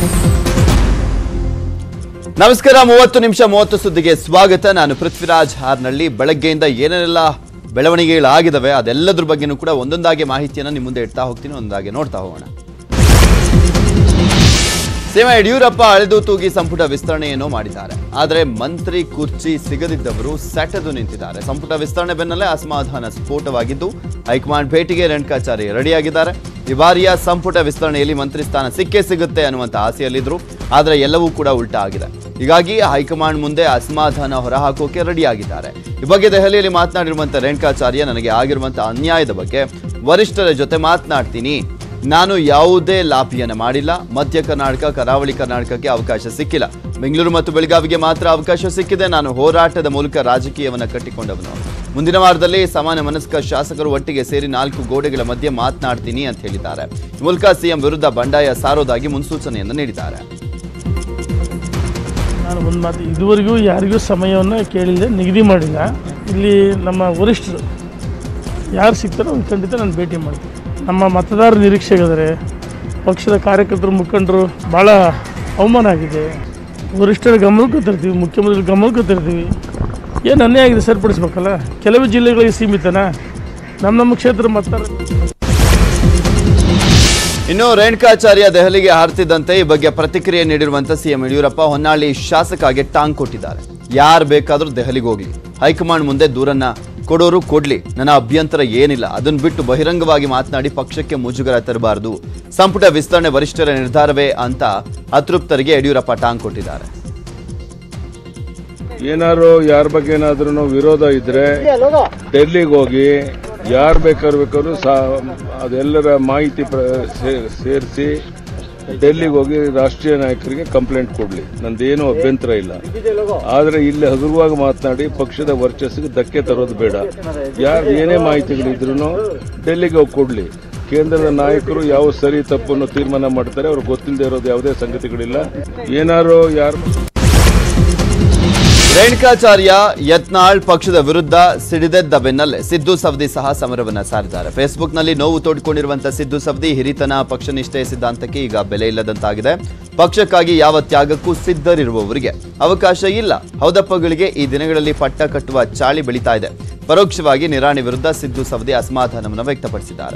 ನಮಸ್ಕಾರ ಮೂವತ್ತು ನಿಮಿಷ ಮೂವತ್ತು ಸುದ್ದಿಗೆ ಸ್ವಾಗತ ನಾನು ಪೃಥ್ವಿರಾಜ್ ಹಾರ್ನಳ್ಳಿ ಬೆಳಗ್ಗೆಯಿಂದ ಏನೇನೆಲ್ಲ ಬೆಳವಣಿಗೆಗಳಾಗಿದ್ದಾವೆ ಅದೆಲ್ಲದ್ರ ಬಗ್ಗೆನೂ ಕೂಡ ಒಂದೊಂದಾಗಿ ಮಾಹಿತಿಯನ್ನು ನಿಮ್ಮ ಮುಂದೆ ಇಡ್ತಾ ಹೋಗ್ತೀನಿ ಒಂದೊಂದಾಗಿ ನೋಡ್ತಾ ಹೋಗೋಣ ಸಿಎಂ ಯಡಿಯೂರಪ್ಪ ಅಳೆದು ತೂಗಿ ಸಂಪುಟ ವಿಸ್ತರಣೆಯನ್ನು ಮಾಡಿದ್ದಾರೆ ಆದರೆ ಮಂತ್ರಿ ಕುರ್ಚಿ ಸಿಗದಿದ್ದವರು ಸೆಟೆದು ನಿಂತಿದ್ದಾರೆ ಸಂಪುಟ ವಿಸ್ತರಣೆ ಬೆನ್ನಲ್ಲೇ ಅಸಮಾಧಾನ ಸ್ಫೋಟವಾಗಿದ್ದು ಹೈಕಮಾಂಡ್ ಭೇಟಿಗೆ ರೇಣುಕಾಚಾರ್ಯ ರೆಡಿಯಾಗಿದ್ದಾರೆ ಈ ಬಾರಿಯ ಸಂಪುಟ ವಿಸ್ತರಣೆಯಲ್ಲಿ ಮಂತ್ರಿ ಸ್ಥಾನ ಸಿಕ್ಕೇ ಸಿಗುತ್ತೆ ಅನ್ನುವಂಥ ಆಸೆಯಲ್ಲಿದ್ರು ಆದರೆ ಎಲ್ಲವೂ ಕೂಡ ಉಲ್ಟಾ ಆಗಿದೆ ಹೀಗಾಗಿ ಹೈಕಮಾಂಡ್ ಮುಂದೆ ಅಸಮಾಧಾನ ಹೊರಹಾಕೋಕೆ ರೆಡಿಯಾಗಿದ್ದಾರೆ ಈ ಬಗ್ಗೆ ದೆಹಲಿಯಲ್ಲಿ ಮಾತನಾಡಿರುವಂಥ ರೇಣುಕಾಚಾರ್ಯ ನನಗೆ ಆಗಿರುವಂಥ ಅನ್ಯಾಯದ ಬಗ್ಗೆ ವರಿಷ್ಠರ ಜೊತೆ ಮಾತನಾಡ್ತೀನಿ ನಾನು ಯಾವುದೇ ಲಾಭಿಯನ್ನು ಮಾಡಿಲ್ಲ ಮಧ್ಯ ಕರ್ನಾಟಕ ಕರಾವಳಿ ಕರ್ನಾಟಕಕ್ಕೆ ಅವಕಾಶ ಸಿಕ್ಕಿಲ್ಲ ಬೆಂಗಳೂರು ಮತ್ತು ಬೆಳಗಾವಿಗೆ ಮಾತ್ರ ಅವಕಾಶ ಸಿಕ್ಕಿದೆ ನಾನು ಹೋರಾಟದ ಮೂಲಕ ರಾಜಕೀಯವನ್ನು ಕಟ್ಟಿಕೊಂಡವನು ಮುಂದಿನ ವಾರದಲ್ಲಿ ಸಮಾನ ಮನಸ್ಕ ಶಾಸಕರು ಒಟ್ಟಿಗೆ ಸೇರಿ ನಾಲ್ಕು ಗೋಡೆಗಳ ಮಧ್ಯೆ ಮಾತನಾಡ್ತೀನಿ ಅಂತ ಹೇಳಿದ್ದಾರೆ ಈ ಮೂಲಕ ಸಿಎಂ ವಿರುದ್ಧ ಬಂಡಾಯ ಸಾರೋದಾಗಿ ಮುನ್ಸೂಚನೆಯನ್ನು ನೀಡಿದ್ದಾರೆ ನಾನು ಒಂದು ಮಾತು ಇದುವರೆಗೂ ಯಾರಿಗೂ ಸಮಯವನ್ನು ಕೇಳಿಲ್ಲ ನಿಗದಿ ಮಾಡಿಲ್ಲ ಇಲ್ಲಿ ನಮ್ಮ ವರಿಷ್ಠರು ಯಾರು ಸಿಗ್ತಾರೋ ಅವ್ರು ಖಂಡಿತ ನಾನು ಭೇಟಿ ಮಾಡ್ತೀನಿ ನಮ್ಮ ಮತದಾರರ ನಿರೀಕ್ಷೆಗಿದ್ದಾರೆ ಪಕ್ಷದ ಕಾರ್ಯಕರ್ತರು ಮುಖಂಡರು ಭಾಳ ಅವಮಾನ ಆಗಿದೆ ವರಿಷ್ಠರ ಗಮನಕ್ಕೂ ತರ್ತೀವಿ ಮುಖ್ಯಮಂತ್ರಿ ಗಮನಕ್ಕೂ ತರ್ತೀವಿ ಏನು ಅನ್ಯಾಯ ಆಗಿದೆ ಸರಿಪಡಿಸ್ಬೇಕಲ್ಲ ಕೆಲವು ಜಿಲ್ಲೆಗಳಿಗೆ ಸೀಮಿತನಾ ನಮ್ಮ ನಮ್ಮ ಕ್ಷೇತ್ರ ಮತದಾರ ಇನ್ನು ರೇಣುಕಾಚಾರ್ಯ ದೆಹಲಿಗೆ ಹಾರ್ತಿದ್ದಂತೆ ಈ ಬಗ್ಗೆ ಪ್ರತಿಕ್ರಿಯೆ ನೀಡಿರುವಂತ ಸಿಎಂ ಯಡಿಯೂರಪ್ಪ ಹೊನ್ನಾಳಿ ಶಾಸಕಾಗೆ ಟಾಂಗ್ ಕೊಟ್ಟಿದ್ದಾರೆ ಯಾರು ಬೇಕಾದ್ರೂ ದೆಹಲಿಗೆ ಹೋಗ್ಲಿ ಹೈಕಮಾಂಡ್ ಮುಂದೆ ದೂರನ್ನ ಕೊಡೋರು ಕೊಡ್ಲಿ ನನ್ನ ಅಭ್ಯಂತರ ಏನಿಲ್ಲ ಅದನ್ನ ಬಿಟ್ಟು ಬಹಿರಂಗವಾಗಿ ಮಾತನಾಡಿ ಪಕ್ಷಕ್ಕೆ ಮುಜುಗರ ತರಬಾರದು ಸಂಪುಟ ವಿಸ್ತರಣೆ ವರಿಷ್ಠರ ನಿರ್ಧಾರವೇ ಅಂತ ಅತೃಪ್ತರಿಗೆ ಯಡಿಯೂರಪ್ಪ ಟಾಂಗ್ ಕೊಟ್ಟಿದ್ದಾರೆ ಏನಾದ್ರು ಯಾರ ಬಗ್ಗೆ ಏನಾದ್ರೂ ವಿರೋಧ ಇದ್ರೆ ಡೆಲ್ಲಿಗೆ ಹೋಗಿ ಯಾರು ಬೇಕಾದ್ರು ಬೇಕಾದ್ರು ಸಾ ಅದೆಲ್ಲರ ಮಾಹಿತಿ ಸೇರಿಸಿ ಡೆಲ್ಲಿಗೆ ಹೋಗಿ ರಾಷ್ಟ್ರೀಯ ನಾಯಕರಿಗೆ ಕಂಪ್ಲೇಂಟ್ ಕೊಡ್ಲಿ ನಂದೇನು ಅಭ್ಯಂತರ ಇಲ್ಲ ಆದ್ರೆ ಇಲ್ಲಿ ಹಗುರವಾಗಿ ಮಾತನಾಡಿ ಪಕ್ಷದ ವರ್ಚಸ್ಸಿಗೆ ಧಕ್ಕೆ ತರೋದು ಬೇಡ ಯಾರು ಏನೇ ಮಾಹಿತಿಗಳಿದ್ರು ಡೆಲ್ಲಿಗೆ ಹೋಗಿ ಕೊಡ್ಲಿ ಕೇಂದ್ರದ ನಾಯಕರು ಯಾವ ಸರಿ ತಪ್ಪನ್ನು ತೀರ್ಮಾನ ಮಾಡ್ತಾರೆ ಅವ್ರಿಗೆ ಗೊತ್ತಿಲ್ಲದೆ ಇರೋದು ಯಾವುದೇ ಸಂಗತಿಗಳಿಲ್ಲ ಏನಾರು ಯಾರು ರೇಣುಕಾಚಾರ್ಯ ಯತ್ನಾಳ್ ಪಕ್ಷದ ವಿರುದ್ಧ ಸಿಡಿದೆದ್ದ ಬೆನ್ನಲ್ಲೇ ಸಿದ್ದು ಸವದಿ ಸಹ ಸಮರವನ್ನ ಸಾರಿದ್ದಾರೆ ಫೇಸ್ಬುಕ್ನಲ್ಲಿ ನೋವು ತೋಡಿಕೊಂಡಿರುವಂತಹ ಸಿದ್ದು ಸವದಿ ಹಿರಿತನ ಪಕ್ಷನಿಷ್ಠೆ ಸಿದ್ಧಾಂತಕ್ಕೆ ಈಗ ಬೆಲೆ ಇಲ್ಲದಂತಾಗಿದೆ ಪಕ್ಷಕ್ಕಾಗಿ ಯಾವ ತ್ಯಾಗಕ್ಕೂ ಸಿದ್ಧರಿರುವವರಿಗೆ ಅವಕಾಶ ಇಲ್ಲ ಹೌದಪ್ಪಗಳಿಗೆ ಈ ದಿನಗಳಲ್ಲಿ ಪಟ್ಟ ಕಟ್ಟುವ ಚಾಳಿ ಬೆಳೀತಾ ಇದೆ ಪರೋಕ್ಷವಾಗಿ ನಿರಾಣಿ ವಿರುದ್ಧ ಸಿದ್ದು ಸವದಿ ಅಸಮಾಧಾನವನ್ನು ವ್ಯಕ್ತಪಡಿಸಿದ್ದಾರೆ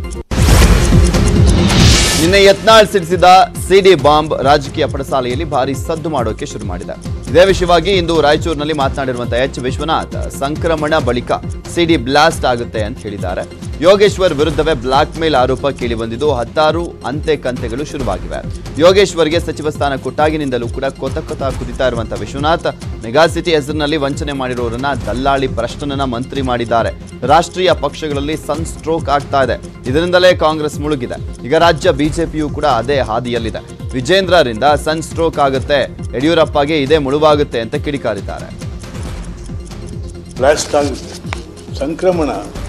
ನಿನ್ನೆ ಯತ್ನಾಳ್ ಸಿಡಿಸಿದ ಸಿಡಿ ಬಾಂಬ್ ರಾಜಕೀಯ ಪಡಸಾಲೆಯಲ್ಲಿ ಭಾರಿ ಸದ್ದು ಮಾಡೋಕೆ ಶುರು ಮಾಡಿದೆ ಇದೇ ವಿಷಯವಾಗಿ ಇಂದು ರಾಯಚೂರಿನಲ್ಲಿ ಮಾತನಾಡಿರುವಂತಹ ಎಚ್ ವಿಶ್ವನಾಥ್ ಸಂಕ್ರಮಣ ಬಳಿಕ ಸಿಡಿ ಬ್ಲಾಸ್ಟ್ ಆಗುತ್ತೆ ಅಂತ ಹೇಳಿದ್ದಾರೆ ಯೋಗೇಶ್ವರ್ ವಿರುದ್ಧವೇ ಬ್ಲಾಕ್ ಮೇಲ್ ಆರೋಪ ಕೇಳಿ ಬಂದಿದ್ದು ಹತ್ತಾರು ಅಂತೆ ಕಂತೆಗಳು ಶುರುವಾಗಿವೆ ಯೋಗೇಶ್ವರ್ಗೆ ಸಚಿವ ಸ್ಥಾನ ಕೊಟ್ಟಾಗಿನಿಂದಲೂ ಕೂಡ ಕೊತ ಕೊತ ಕುದಿತಾ ಇರುವಂತಹ ವಿಶ್ವನಾಥ್ ಮೆಗಾ ಸಿಟಿ ಹೆಸರಿನಲ್ಲಿ ವಂಚನೆ ಮಾಡಿರೋರನ್ನ ದಲ್ಲಾಳಿ ಭ್ರಷ್ಟನನ್ನ ಮಂತ್ರಿ ಮಾಡಿದ್ದಾರೆ ರಾಷ್ಟ್ರೀಯ ಪಕ್ಷಗಳಲ್ಲಿ ಸನ್ ಸ್ಟ್ರೋಕ್ ಆಗ್ತಾ ಇದೆ ಇದರಿಂದಲೇ ಕಾಂಗ್ರೆಸ್ ಮುಳುಗಿದೆ ಈಗ ರಾಜ್ಯ ಬಿಜೆಪಿಯು ಕೂಡ ಅದೇ ಹಾದಿಯಲ್ಲಿದೆ ವಿಜೇಂದ್ರರಿಂದ ಸನ್ ಸ್ಟ್ರೋಕ್ ಆಗುತ್ತೆ ಯಡಿಯೂರಪ್ಪಗೆ ಇದೇ ಮುಳುವಾಗುತ್ತೆ ಅಂತ ಕಿಡಿಕಾರಿದ್ದಾರೆ ಬ್ಲಾಸ್ಟ್ ಆಗುತ್ತೆ ಸಂಕ್ರಮಣ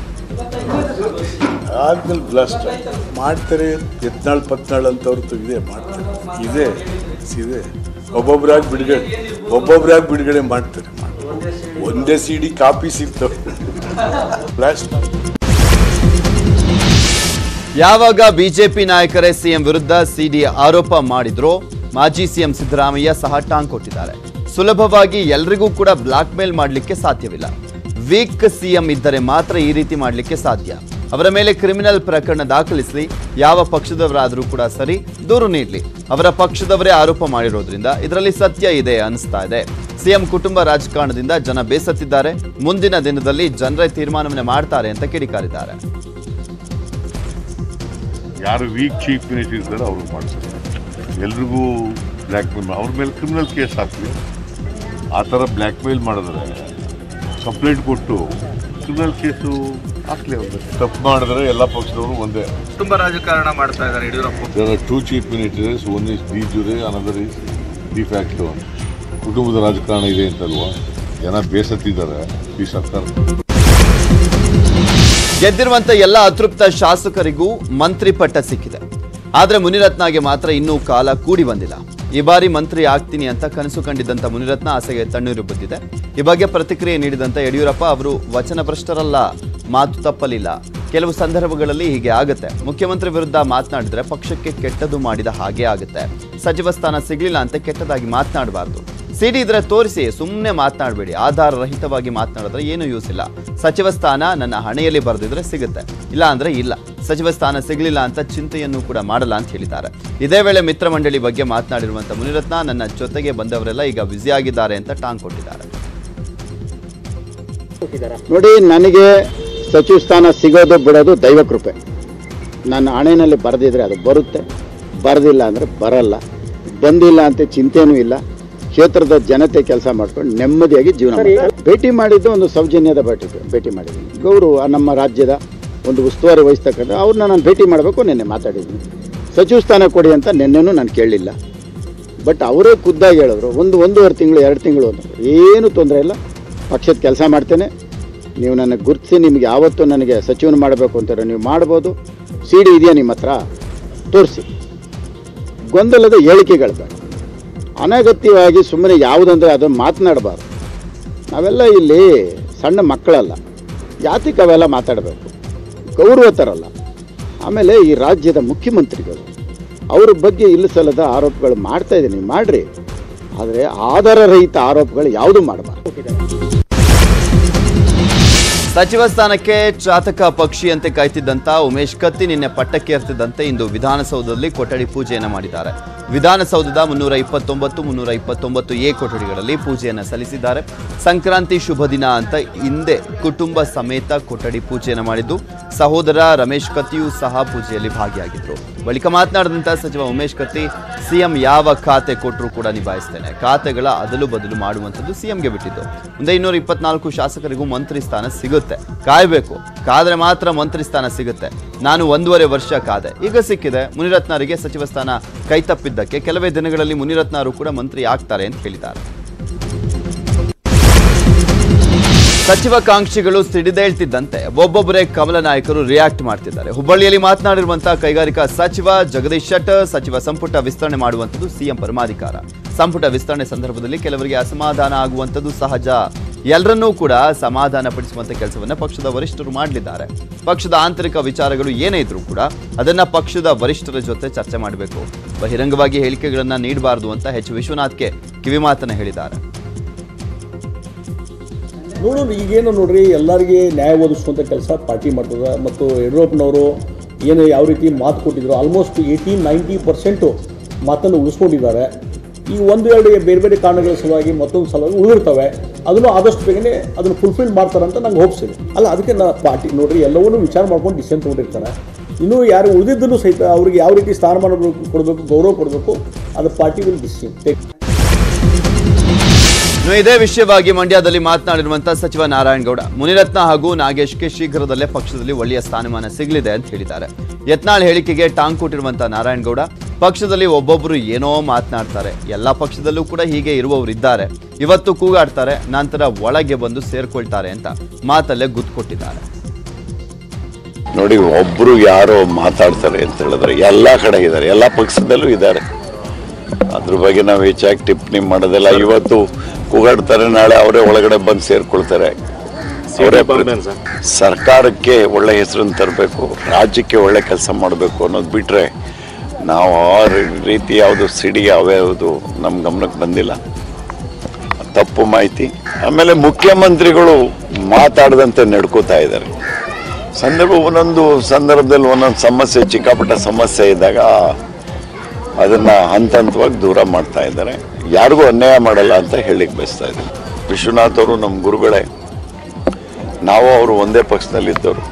ಆದ್ಮೇಲೆ ಬ್ಲಾಸ್ಟ್ ಮಾಡ್ತಾರೆ ಎತ್ನಾಳ್ ಪತ್ನಾಳ್ ಅಂತವ್ರದ್ದು ಇದೆ ಮಾಡ್ತಾರೆ ಇದೆ ಇದೆ ಒಬ್ಬೊಬ್ರಾಗಿ ಬಿಡುಗಡೆ ಒಬ್ಬೊಬ್ರಾಗಿ ಬಿಡುಗಡೆ ಮಾಡ್ತಾರೆ ಒಂದೇ ಸಿ ಡಿ ಕಾಪಿ ಸಿಗ್ತವೆ ಬ್ಲಾಸ್ಟ್ ಯಾವಾಗ ಬಿಜೆಪಿ ನಾಯಕರೇ ಸಿಎಂ ವಿರುದ್ಧ ಸಿಡಿ ಆರೋಪ ಮಾಡಿದ್ರೋ ಮಾಜಿ ಸಿಎಂ ಸಿದ್ದರಾಮಯ್ಯ ಸಹ ಟಾಂಗ್ ಕೊಟ್ಟಿದ್ದಾರೆ ಸುಲಭವಾಗಿ ಎಲ್ರಿಗೂ ಕೂಡ ಬ್ಲಾಕ್ ಮೇಲ್ ಮಾಡಲಿಕ್ಕೆ ಸಾಧ್ಯವಿಲ್ಲ ವೀಕ್ ಸಿಎಂ ಇದ್ದರೆ ಮಾತ್ರ ಈ ರೀತಿ ಮಾಡಲಿಕ್ಕೆ ಸಾಧ್ಯ ಅವರ ಮೇಲೆ ಕ್ರಿಮಿನಲ್ ಪ್ರಕರಣ ದಾಖಲಿಸಲಿ ಯಾವ ಪಕ್ಷದವರಾದರೂ ಕೂಡ ಸರಿ ದೂರು ನೀಡಲಿ ಅವರ ಪಕ್ಷದವರೇ ಆರೋಪ ಮಾಡಿರೋದ್ರಿಂದ ಇದರಲ್ಲಿ ಸತ್ಯ ಇದೆ ಅನಿಸ್ತಾ ಇದೆ ಸಿಎಂ ಕುಟುಂಬ ರಾಜಕಾರಣದಿಂದ ಜನ ಬೇಸತ್ತಿದ್ದಾರೆ ಮುಂದಿನ ದಿನದಲ್ಲಿ ಜನರೇ ತೀರ್ಮಾನವನ್ನ ಮಾಡ್ತಾರೆ ಅಂತ ಕಿಡಿಕಾರಿದ್ದಾರೆ ಯಾರು ವೀಕ್ ಚೀಫ್ ಮಿನಿಸ್ಟರ್ ಇರ್ತಾರೆ ಅವ್ರಿಗೆ ಮಾಡ್ತಾರೆ ಎಲ್ರಿಗೂ ಬ್ಲ್ಯಾಕ್ ಮೇಲ್ ಅವ್ರ ಮೇಲೆ ಕ್ರಿಮಿನಲ್ ಕೇಸ್ ಹಾಕ್ಲಿ ಆ ಥರ ಬ್ಲ್ಯಾಕ್ ಮೇಲ್ ಮಾಡಿದ್ರೆ ಕಂಪ್ಲೇಂಟ್ ಕೊಟ್ಟು ಕ್ರಿಮಿನಲ್ ಕೇಸು ಹಾಕ್ಲಿ ಅವ್ರಿಗೆ ತಪ್ಪು ಮಾಡಿದ್ರೆ ಎಲ್ಲ ಪಕ್ಷದವರು ಒಂದೇ ಕುಟುಂಬ ರಾಜಕಾರಣ ಮಾಡ್ತಾ ಇದ್ದಾರೆ Yediyurappa there are two chief ministers one is de jure another is de facto ಕುಟುಂಬದ ರಾಜಕಾರಣ ಇದೆ ಅಂತಲ್ವಾ ಜನ ಬೇಸತ್ತಿದ್ದಾರೆ ಈ ಸರ್ಕಾರ ಗೆದ್ದಿರುವಂತ ಎಲ್ಲ ಅತೃಪ್ತ ಶಾಸಕರಿಗೂ ಮಂತ್ರಿ ಪಟ್ಟ ಸಿಕ್ಕಿದೆ ಆದ್ರೆ ಮುನಿರತ್ನಗೆ ಮಾತ್ರ ಇನ್ನೂ ಕಾಲ ಕೂಡಿ ಬಂದಿಲ್ಲ ಈ ಬಾರಿ ಮಂತ್ರಿ ಆಗ್ತೀನಿ ಅಂತ ಕನಸು ಕಂಡಿದ್ದಂತ ಮುನಿರತ್ನ ಆಸೆಗೆ ತಣ್ಣೀರು ಬಿದ್ದಿದೆ ಈ ಬಗ್ಗೆ ಪ್ರತಿಕ್ರಿಯೆ ನೀಡಿದಂತ ಯಡಿಯೂರಪ್ಪ ಅವರು ವಚನಭ್ರಷ್ಟರಲ್ಲ ಮಾತು ತಪ್ಪಲಿಲ್ಲ ಕೆಲವು ಸಂದರ್ಭಗಳಲ್ಲಿ ಹೀಗೆ ಆಗುತ್ತೆ ಮುಖ್ಯಮಂತ್ರಿ ವಿರುದ್ಧ ಮಾತನಾಡಿದ್ರೆ ಪಕ್ಷಕ್ಕೆ ಕೆಟ್ಟದ್ದು ಮಾಡಿದ ಹಾಗೆ ಆಗುತ್ತೆ ಸಚಿವ ಸ್ಥಾನ ಸಿಗ್ಲಿಲ್ಲ ಅಂತ ಕೆಟ್ಟದಾಗಿ ಮಾತನಾಡಬಾರ್ದು ಸಿಡಿ ಇದ್ರೆ ತೋರಿಸಿ ಸುಮ್ಮನೆ ಮಾತನಾಡಬೇಡಿ ಆಧಾರ ರಹಿತವಾಗಿ ಮಾತನಾಡಿದ್ರೆ ಏನು ಯೂಸ್ ಇಲ್ಲ ಸಚಿವ ಸ್ಥಾನ ನನ್ನ ಹಣೆಯಲ್ಲಿ ಬರೆದಿದ್ರೆ ಸಿಗುತ್ತೆ ಇಲ್ಲ ಅಂದ್ರೆ ಇಲ್ಲ ಸಚಿವ ಸ್ಥಾನ ಸಿಗಲಿಲ್ಲ ಅಂತ ಚಿಂತೆಯನ್ನು ಕೂಡ ಮಾಡಲ್ಲ ಅಂತ ಹೇಳಿದ್ದಾರೆ ಇದೇ ವೇಳೆ ಮಿತ್ರ ಮಂಡಳಿ ಬಗ್ಗೆ ಮಾತನಾಡಿರುವಂತ ಮುನಿರತ್ನ ನನ್ನ ಜೊತೆಗೆ ಬಂದವರೆಲ್ಲ ಈಗ ಬ್ಯುಸಿ ಆಗಿದ್ದಾರೆ ಅಂತ ಟಾಂಗ್ ಕೊಟ್ಟಿದ್ದಾರೆ ನೋಡಿ ನನಗೆ ಸಚಿವ ಸ್ಥಾನ ಸಿಗೋದು ಬಿಡೋದು ದೈವ ಕೃಪೆ ನನ್ನ ಹಣೆಯಲ್ಲಿ ಬರೆದಿದ್ರೆ ಅದು ಬರುತ್ತೆ ಬರದಿಲ್ಲ ಅಂದರೆ ಬರಲ್ಲ ಬಂದಿಲ್ಲ ಅಂತ ಚಿಂತೆನೂ ಇಲ್ಲ ಕ್ಷೇತ್ರದ ಜನತೆ ಕೆಲಸ ಮಾಡ್ಕೊಂಡು ನೆಮ್ಮದಿಯಾಗಿ ಜೀವನ ಮಾಡ್ತಾರೆ. ಭೇಟಿ ಮಾಡಿದ್ದು ಒಂದು ಸೌಜನ್ಯದ ಭೇಟಿ ಭೇಟಿ ಮಾಡಿದ್ದೀನಿ ಗೌರವ ನಮ್ಮ ರಾಜ್ಯದ ಒಂದು ಉಸ್ತುವಾರಿ ವಹಿಸ್ತಕ್ಕಂಥ ಅವ್ರನ್ನ ನಾನು ಭೇಟಿ ಮಾಡಬೇಕು ನಿನ್ನೆ ಮಾತಾಡಿದ್ದೀನಿ ಸಚಿವ ಸ್ಥಾನ ಕೊಡಿ ಅಂತ ನಿನ್ನೆನೂ ನಾನು ಕೇಳಲಿಲ್ಲ ಬಟ್ ಅವರೇ ಖುದ್ದಾಗಿ ಹೇಳಿದ್ರು ಒಂದು ಒಂದೂವರೆ ತಿಂಗಳು ಎರಡು ತಿಂಗಳು ಅಂತ ಏನು ತೊಂದರೆ ಇಲ್ಲ ಪಕ್ಷದ ಕೆಲಸ ಮಾಡ್ತೇನೆ ನೀವು ನನಗೆ ಗುರುತಿಸಿ ನಿಮ್ಗೆ ಯಾವತ್ತೂ ನನಗೆ ಸಚಿವನ ಮಾಡಬೇಕು ಅಂತಾರೆ ನೀವು ಮಾಡ್ಬೋದು ಸಿ ಡಿ ಇದೆಯಾ ನಿಮ್ಮ ಹತ್ರ ತೋರಿಸಿ ಗೊಂದಲದ ಹೇಳಿಕೆಗಳು ಬೇಡ ಅನಗತ್ಯವಾಗಿ ಸುಮ್ಮನೆ ಯಾವುದಂದ್ರೆ ಅದನ್ನು ಮಾತನಾಡಬಾರ್ದು ನಾವೆಲ್ಲ ಇಲ್ಲಿ ಸಣ್ಣ ಮಕ್ಕಳಲ್ಲ ಯಾತಿಗೆ ಅವೆಲ್ಲ ಮಾತಾಡಬೇಕು ಗೌರವ ತರಲ್ಲ ಆಮೇಲೆ ಈ ರಾಜ್ಯದ ಮುಖ್ಯಮಂತ್ರಿಗಳು ಅವ್ರ ಬಗ್ಗೆ ಇಲ್ಲಸಲ್ಲದ ಆರೋಪಗಳು ಮಾಡ್ತಾ ಇದ್ದೀನಿ ಮಾಡ್ರಿ ಆದರೆ ಆಧಾರರಹಿತ ಆರೋಪಗಳು ಯಾವುದೂ ಮಾಡಬಾರ್ದು ಸಚಿವ ಸ್ಥಾನಕ್ಕೆ ಚಾತಕ ಪಕ್ಷಿಯಂತೆ ಕಾಯ್ತಿದ್ದಂತ ಉಮೇಶ್ ಕತ್ತಿ ನಿನ್ನೆ ಪಟ್ಟಕ್ಕೇರ್ತಿದ್ದಂತೆ ಇಂದು ವಿಧಾನಸೌಧದಲ್ಲಿ ಕೊಠಡಿ ಪೂಜೆಯನ್ನು ಮಾಡಿದ್ದಾರೆ ವಿಧಾನಸೌಧದ ಮುನ್ನೂರ ಇಪ್ಪತ್ತೊಂಬತ್ತು ಮುನ್ನೂರ ಇಪ್ಪತ್ತೊಂಬತ್ತು ಎ ಕೊಠಡಿಗಳಲ್ಲಿ ಪೂಜೆಯನ್ನು ಸಲ್ಲಿಸಿದ್ದಾರೆ ಸಂಕ್ರಾಂತಿ ಶುಭ ದಿನ ಅಂತ ಹಿಂದೆ ಕುಟುಂಬ ಸಮೇತ ಕೊಠಡಿ ಪೂಜೆಯನ್ನು ಮಾಡಿದ್ದು ಸಹೋದರ ರಮೇಶ್ ಕತ್ತಿಯೂ ಸಹ ಪೂಜೆಯಲ್ಲಿ ಭಾಗಿಯಾಗಿದ್ರು ಬಳಿಕ ಮಾತನಾಡಿದಂತ ಸಚಿವ ಉಮೇಶ್ ಕತ್ತಿ ಸಿಎಂ ಯಾವ ಖಾತೆ ಕೊಟ್ಟರು ಕೂಡ ನಿಭಾಯಿಸ್ತೇನೆ ಖಾತೆಗಳ ಅದಲು ಬದಲು ಮಾಡುವಂಥದ್ದು ಸಿಎಂಗೆ ಬಿಟ್ಟಿದ್ದು ಮುಂದೆ ಇನ್ನೂರ ಇಪ್ಪತ್ನಾಲ್ಕು ಶಾಸಕರಿಗೂ ಮಂತ್ರಿ ಸ್ಥಾನ ಸಿಗುತ್ತೆ ಕಾಯಬೇಕು ಕಾದ್ರೆ ಮಾತ್ರ ಮಂತ್ರಿ ಸ್ಥಾನ ಸಿಗುತ್ತೆ ನಾನು ಒಂದೂವರೆ ವರ್ಷ ಕಾದೆ ಈಗ ಸಿಕ್ಕಿದೆ ಮುನಿರತ್ನರಿಗೆ ಸಚಿವ ಸ್ಥಾನ ಕೈತಪ್ಪಿದ್ದಕ್ಕೆ ಕೆಲವೇ ದಿನಗಳಲ್ಲಿ ಮುನಿರತ್ನರು ಕೂಡ ಮಂತ್ರಿ ಆಗ್ತಾರೆ ಅಂತ ಹೇಳಿದ್ದಾರೆ ಸಚಿವಾಕಾಂಕ್ಷಿಗಳು ಸಿಡಿದೇಳ್ತಿದ್ದಂತೆ ಒಬ್ಬೊಬ್ಬರೇ ಕಮಲ ನಾಯಕರು ರಿಯಾಕ್ಟ್ ಮಾಡ್ತಿದ್ದಾರೆ ಹುಬ್ಬಳ್ಳಿಯಲ್ಲಿ ಮಾತನಾಡಿರುವಂತಹ ಕೈಗಾರಿಕಾ ಸಚಿವ ಜಗದೀಶ್ ಶೆಟ್ಟರ್ ಸಚಿವ ಸಂಪುಟ ವಿಸ್ತರಣೆ ಮಾಡುವಂಥದ್ದು ಸಿಎಂ ಪರಮಾಧಿಕಾರ ಸಂಪುಟ ವಿಸ್ತರಣೆ ಸಂದರ್ಭದಲ್ಲಿ ಕೆಲವರಿಗೆ ಅಸಮಾಧಾನ ಆಗುವಂಥದ್ದು ಸಹಜ ಎಲ್ಲರನ್ನೂ ಕೂಡ ಸಮಾಧಾನ ಪಡಿಸುವಂತ ಕೆಲಸವನ್ನ ಪಕ್ಷದ ವರಿಷ್ಠರು ಮಾಡಲಿದ್ದಾರೆ ಪಕ್ಷದ ಆಂತರಿಕ ವಿಚಾರಗಳು ಏನೇ ಇದ್ರೂ ಕೂಡ ಅದನ್ನ ಪಕ್ಷದ ವರಿಷ್ಠರ ಜೊತೆ ಚರ್ಚೆ ಮಾಡಬೇಕು ಬಹಿರಂಗವಾಗಿ ಹೇಳಿಕೆಗಳನ್ನ ನೀಡಬಾರದು ಅಂತ ಎಚ್ ವಿಶ್ವನಾಥ್ಗೆ ಕಿವಿಮಾತನ್ನ ಹೇಳಿದ್ದಾರೆ ನೋಡೋಣ ಈಗೇನು ನೋಡ್ರಿ ಎಲ್ಲರಿಗೆ ನ್ಯಾಯ ಒದಗಿಸುವಂಥ ಕೆಲಸ ಪಾರ್ಟಿ ಮಾಡ್ತದೆ ಮತ್ತು ಯಡಿಯೂರಪ್ಪನವರು ಏನು ಯಾವ ರೀತಿ ಮಾತು ಕೊಟ್ಟಿದ್ರು ಆಲ್ಮೋಸ್ಟ್ ಏಯ್ಟಿ ನೈಂಟಿ ಪರ್ಸೆಂಟು ಮಾತನ್ನು ಉಳಿಸ್ಕೊಂಡಿದ್ದಾರೆ ಈ ಒಂದು ಎರಡು ಬೇರೆ ಬೇರೆ ಕಾರಣಗಳ ಸಲುವಾಗಿ ಮತ್ತೊಂದು ಸಲುವಾಗಿ ಉಳಿದಿರ್ತವೆ ಅದನ್ನು ಆದಷ್ಟು ಬೇಗನೆ ಅದನ್ನು ಫುಲ್ಫಿಲ್ ಮಾಡ್ತಾರೆ ಅಂತ ನಂಗೆ ಹೋಪ್ಸ್ ಇದೆ ಅಲ್ಲ ಅದಕ್ಕೆ ನಾ ಪಾರ್ಟಿ ನೋಡ್ರಿ ಎಲ್ಲವನ್ನೂ ವಿಚಾರ ಮಾಡ್ಕೊಂಡು ಡಿಸಿಷನ್ ತೊಗೊಂಡಿರ್ತಾರೆ ಇನ್ನೂ ಯಾರು ಉಳಿದಿದ್ದನ್ನು ಸಹಿತ ಅವ್ರಿಗೆ ಯಾವ ರೀತಿ ಸ್ಥಾನಮಾನ ಕೊಡಬೇಕು ಗೌರವ ಕೊಡಬೇಕು ಅದು ಪಾರ್ಟಿ ವಿಲ್ ಡಿಸಿಷನ್ ಟೇಕ್ ಇನ್ನು ಇದೇ ವಿಷಯವಾಗಿ ಮಂಡ್ಯದಲ್ಲಿ ಮಾತನಾಡಿರುವಂತಹ ಸಚಿವ ನಾರಾಯಣಗೌಡ ಮುನಿರತ್ನ ಹಾಗೂ ನಾಗೇಶ್ಗೆ ಶೀಘ್ರದಲ್ಲೇ ಪಕ್ಷದಲ್ಲಿ ಒಳ್ಳೆಯ ಸ್ಥಾನಮಾನ ಸಿಗಲಿದೆ ಅಂತ ಹೇಳಿದ್ದಾರೆ ಯತ್ನಾಳ್ ಹೇಳಿಕೆಗೆ ಟಾಂಗ್ ಕೊಟ್ಟಿರುವಂತಹ ನಾರಾಯಣಗೌಡ ಪಕ್ಷದಲ್ಲಿ ಒಬ್ಬೊಬ್ಬರು ಏನೋ ಮಾತನಾಡ್ತಾರೆ ಎಲ್ಲ ಪಕ್ಷದಲ್ಲೂ ಕೂಡ ಹೀಗೆ ಇರುವವರು ಇದ್ದಾರೆ ಇವತ್ತು ಕೂಗಾಡ್ತಾರೆ ನಂತರ ಒಳಗೆ ಬಂದು ಸೇರ್ಕೊಳ್ತಾರೆ ಅಂತ ಮಾತಲ್ಲೇ ಗುತ್ತು ಕೊಟ್ಟಿದ್ದಾರೆ ನೋಡಿ ಒಬ್ರು ಯಾರೋ ಮಾತಾಡ್ತಾರೆ ಅಂತ ಹೇಳಿದ್ರೆ ಎಲ್ಲ ಕಡೆ ಇದ್ದಾರೆ ಎಲ್ಲ ಪಕ್ಷದಲ್ಲೂ ಇದ್ದಾರೆ ಅದ್ರ ಬಗ್ಗೆ ನಾವು ಹೆಚ್ಚಾಗಿ ಟಿಪ್ಪಣಿ ಮಾಡೋದಿಲ್ಲ ಇವತ್ತು ಕೂಗಾಡ್ತಾರೆ ನಾಳೆ ಅವರೇ ಒಳಗಡೆ ಬಂದು ಸೇರ್ಕೊಳ್ತಾರೆ ಅವರೇ ಸರ್ಕಾರಕ್ಕೆ ಒಳ್ಳೆ ಹೆಸರನ್ನು ತರಬೇಕು ರಾಜ್ಯಕ್ಕೆ ಒಳ್ಳೆ ಕೆಲಸ ಮಾಡಬೇಕು ಅನ್ನೋದು ಬಿಟ್ರೆ ನಾವು ಆ ರೀತಿ ಯಾವುದು ಸಿಡಿ ಯಾವ್ಯಾವುದು ನಮ್ಮ ಗಮನಕ್ಕೆ ಬಂದಿಲ್ಲ ತಪ್ಪು ಮಾಹಿತಿ ಆಮೇಲೆ ಮುಖ್ಯಮಂತ್ರಿಗಳು ಮಾತಾಡದಂತೆ ನಡ್ಕೋತಾ ಇದ್ದಾರೆ ಸಂದರ್ಭ ಒಂದೊಂದು ಸಂದರ್ಭದಲ್ಲಿ ಒಂದೊಂದು ಸಮಸ್ಯೆ ಚಿಕ್ಕಪುಟ್ಟ ಸಮಸ್ಯೆ ಇದ್ದಾಗ ಅದನ್ನ ಹಂತ ಹಂತವಾಗಿ ದೂರ ಮಾಡ್ತಾ ಇದ್ದಾರೆ ಯಾರಿಗೂ ಅನ್ಯಾಯ ಮಾಡಲ್ಲ ಅಂತ ಹೇಳಿಕ್ ಬಯಸ್ತಾ ಇದ್ದೀನಿ ವಿಶ್ವನಾಥ್ ಅವರು ನಮ್ಮ ಗುರುಗಳೇ ನಾವು ಅವರು ಒಂದೇ ಪಕ್ಷದಲ್ಲಿದ್ದವರು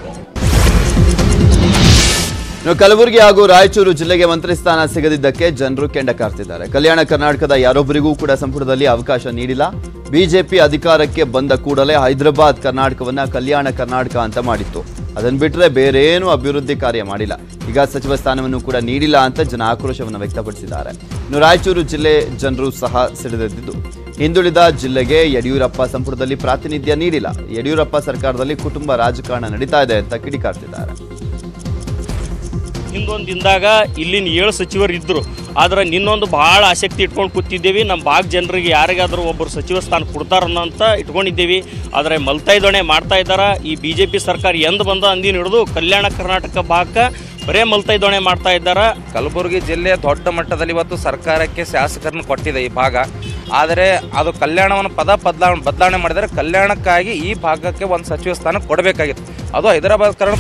ಇನ್ನು ಕಲಬುರಗಿ ಹಾಗೂ ರಾಯಚೂರು ಜಿಲ್ಲೆಗೆ ಮಂತ್ರಿ ಸ್ಥಾನ ಸಿಗದಿದ್ದಕ್ಕೆ ಜನರು ಕೆಂಡ ಕಾರ್ತಿದ್ದಾರೆ ಕಲ್ಯಾಣ ಕರ್ನಾಟಕದ ಯಾರೊಬ್ಬರಿಗೂ ಕೂಡ ಸಂಪುಟದಲ್ಲಿ ಅವಕಾಶ ನೀಡಿಲ್ಲ ಬಿಜೆಪಿ ಅಧಿಕಾರಕ್ಕೆ ಬಂದ ಕೂಡಲೇ ಹೈದರಾಬಾದ್ ಕರ್ನಾಟಕವನ್ನ ಕಲ್ಯಾಣ ಕರ್ನಾಟಕ ಅಂತ ಮಾಡಿತ್ತು ಅದನ್ನ ಬಿಟ್ರೆ ಬೇರೇನು ಅಭಿವೃದ್ಧಿ ಕಾರ್ಯ ಮಾಡಿಲ್ಲ ಈಗ ಸಚಿವ ಸ್ಥಾನವನ್ನು ಕೂಡ ನೀಡಿಲ್ಲ ಅಂತ ಜನ ಆಕ್ರೋಶವನ್ನು ವ್ಯಕ್ತಪಡಿಸಿದ್ದಾರೆ ಇನ್ನು ರಾಯಚೂರು ಜಿಲ್ಲೆ ಜನರು ಸಹ ಸಿಡಿದೆದ್ದಿದ್ದು ಹಿಂದುಳಿದ ಜಿಲ್ಲೆಗೆ ಯಡಿಯೂರಪ್ಪ ಸಂಪುಟದಲ್ಲಿ ಪ್ರಾತಿನಿಧ್ಯ ನೀಡಿಲ್ಲ ಯಡಿಯೂರಪ್ಪ ಸರ್ಕಾರದಲ್ಲಿ ಕುಟುಂಬ ರಾಜಕಾರಣ ನಡೀತಾ ಇದೆ ಅಂತ ಕಿಡಿಕಾರ್ತಿದ್ದಾರೆ ಹಿಂದೊಂದು ದಿನದಾಗ ಇಲ್ಲಿನ ಏಳು ಸಚಿವರು ಇದ್ದರು ಆದ್ರೆ ನಿನ್ನೊಂದು ಭಾಳ ಆಸಕ್ತಿ ಇಟ್ಕೊಂಡು ಕೂತಿದ್ದೇವೆ ನಮ್ಮ ಭಾಗ ಜನರಿಗೆ ಯಾರಿಗಾದರೂ ಒಬ್ಬರು ಸಚಿವ ಸ್ಥಾನ ಕೊಡ್ತಾರನ್ನೋ ಅಂತ ಇಟ್ಕೊಂಡಿದ್ದೇವೆ ಆದರೆ ಮಲ್ತಾಯ್ದೊಣೆ ಮಾಡ್ತಾ ಇದ್ದಾರೆ ಈ ಬಿ ಜೆ ಪಿ ಸರ್ಕಾರ ಎಂದು ಬಂದ ಅಂದಿನ ಹಿಡಿದು ಕಲ್ಯಾಣ ಕರ್ನಾಟಕ ಭಾಗಕ್ಕೆ ಬರೇ ಮಲ್ತಾಯ್ದೊಣೆ ಮಾಡ್ತಾ ಇದ್ದಾರೆ ಕಲಬುರಗಿ ಜಿಲ್ಲೆ ದೊಡ್ಡ ಮಟ್ಟದಲ್ಲಿ ಇವತ್ತು ಸರ್ಕಾರಕ್ಕೆ ಶಾಸಕರನ್ನು ಕೊಟ್ಟಿದೆ ಈ ಭಾಗ ಆದರೆ ಅದು ಕಲ್ಯಾಣವನ್ನು ಪದ ಬದಲಾವಣೆ ಬದಲಾವಣೆ ಮಾಡಿದರೆ ಕಲ್ಯಾಣಕ್ಕಾಗಿ ಈ ಭಾಗಕ್ಕೆ ಒಂದು ಸಚಿವ ಸ್ಥಾನ ಕೊಡಬೇಕಾಗಿತ್ತು ಅದು ಹೈದರಾಬಾದ್ ಕಾರಣ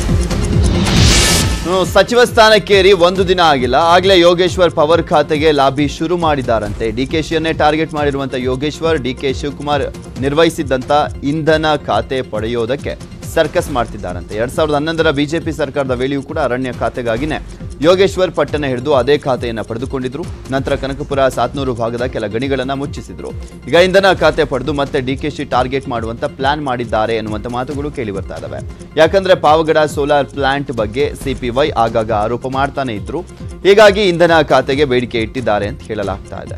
ಇನ್ನು ಸಚಿವ ಸ್ಥಾನಕ್ಕೇರಿ ಒಂದು ದಿನ ಆಗಿಲ್ಲ ಆಗ್ಲೇ ಯೋಗೇಶ್ವರ್ ಪವರ್ ಖಾತೆಗೆ ಲಾಬಿ ಶುರು ಮಾಡಿದಾರಂತೆ ಡಿಕೆಶಿಯನ್ನೇ ಟಾರ್ಗೆಟ್ ಮಾಡಿರುವಂತ ಯೋಗೇಶ್ವರ್ ಡಿಕೆ ಶಿವಕುಮಾರ್ ನಿರ್ವಹಿಸಿದ್ದಂತ ಇಂಧನ ಖಾತೆ ಪಡೆಯೋದಕ್ಕೆ ಸರ್ಕಸ್ ಮಾಡ್ತಿದ್ದಾರಂತೆ ಎರಡ್ ಸಾವಿರದ ಹನ್ನೊಂದರ ಬಿಜೆಪಿ ಸರ್ಕಾರದ ವೇಳೆಯೂ ಕೂಡ ಅರಣ್ಯ ಖಾತೆಗಾಗಿನೇ ಯೋಗೇಶ್ವರ್ ಪಟ್ಟಣ ಹಿಡಿದು ಅದೇ ಖಾತೆಯನ್ನ ಪಡೆದುಕೊಂಡಿದ್ರು ನಂತರ ಕನಕಪುರ ಸಾತ್ನೂರು ಭಾಗದ ಕೆಲ ಗಣಿಗಳನ್ನ ಮುಚ್ಚಿಸಿದ್ರು ಈಗ ಇಂಧನ ಖಾತೆ ಪಡೆದು ಮತ್ತೆ ಡಿಕೆಶಿ ಟಾರ್ಗೆಟ್ ಮಾಡುವಂತ ಪ್ಲಾನ್ ಮಾಡಿದ್ದಾರೆ ಎನ್ನುವಂತ ಮಾತುಗಳು ಕೇಳಿ ಬರ್ತಾ ಇದಾವೆ ಯಾಕಂದ್ರೆ ಪಾವಗಡ ಸೋಲಾರ್ ಪ್ಲಾಂಟ್ ಬಗ್ಗೆ ಸಿಪಿವೈ ಆಗಾಗ ಆರೋಪ ಮಾಡ್ತಾನೆ ಇದ್ರು ಹೀಗಾಗಿ ಇಂಧನ ಖಾತೆಗೆ ಬೇಡಿಕೆ ಇಟ್ಟಿದ್ದಾರೆ ಅಂತ ಹೇಳಲಾಗ್ತಾ ಇದೆ